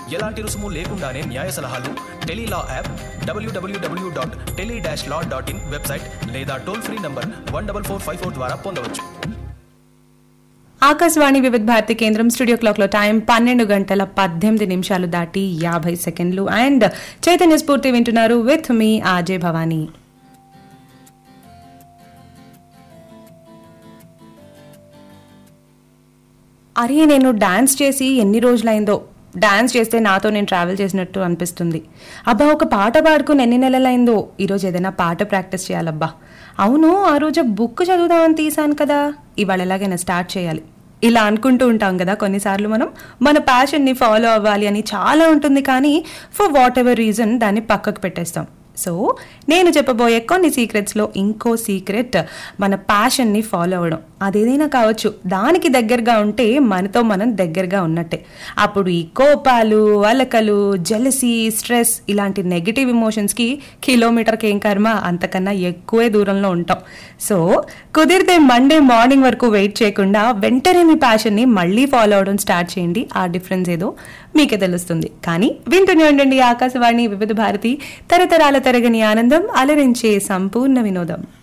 ఎలాంటి రుసుము లేకుండానే న్యాయ సలహాలు టెలీలా యాప్ డబ్ల్యూడబ్ల్యూడబ్ల్యూ dot tele dash law dot in website లేదా toll free number one double four five four ద్వారా పొందవచ్చు ఆకాశవాణి వివిధ భారతి కేంద్రం స్టూడియో క్లాక్ లో టైం పన్నెండు గంటల పద్దెనిమిది నిమిషాలు దాటి యాభై సెకండ్లు అండ్ చైతన్య స్ఫూర్తి వింటున్నారు విత్ మీ ఆజే భవానీ అరే నేను డాన్స్ చేసి ఎన్ని రోజులైందో డాన్స్ చేస్తే నాతో నేను ట్రావెల్ చేసినట్టు అనిపిస్తుంది అబ్బా ఒక పాట పాడుకుని ఎన్ని నెలలైందో ఈరోజు ఏదైనా పాట ప్రాక్టీస్ చేయాలబ్బా అవును ఆ రోజు బుక్ చదువుదామని తీసాను కదా ఇవాళ ఎలాగైనా స్టార్ట్ చేయాలి ఇలా అనుకుంటూ ఉంటాం కదా కొన్నిసార్లు మనం మన ప్యాషన్ని ఫాలో అవ్వాలి అని చాలా ఉంటుంది కానీ ఫర్ వాట్ ఎవర్ రీజన్ దాన్ని పక్కకు పెట్టేస్తాం సో నేను చెప్పబోయే కొన్ని సీక్రెట్స్లో ఇంకో సీక్రెట్ మన ప్యాషన్ని ఫాలో అవ్వడం అదేదైనా కావచ్చు దానికి దగ్గరగా ఉంటే మనతో మనం దగ్గరగా ఉన్నట్టే అప్పుడు ఈ కోపాలు అలకలు జెలసీ స్ట్రెస్ ఇలాంటి నెగిటివ్ ఇమోషన్స్కి కిలోమీటర్కి ఏం కర్మ అంతకన్నా ఎక్కువే దూరంలో ఉంటాం సో కుదిరితే మండే మార్నింగ్ వరకు వెయిట్ చేయకుండా వెంటనే మీ ప్యాషన్ని మళ్ళీ ఫాలో అవడం స్టార్ట్ చేయండి ఆ డిఫరెన్స్ ఏదో మీకే తెలుస్తుంది కానీ వింటూనే ఉండండి ఆకాశవాణి వివిధ భారతి తరతరాల తరగని ఆనందం అలరించే సంపూర్ణ వినోదం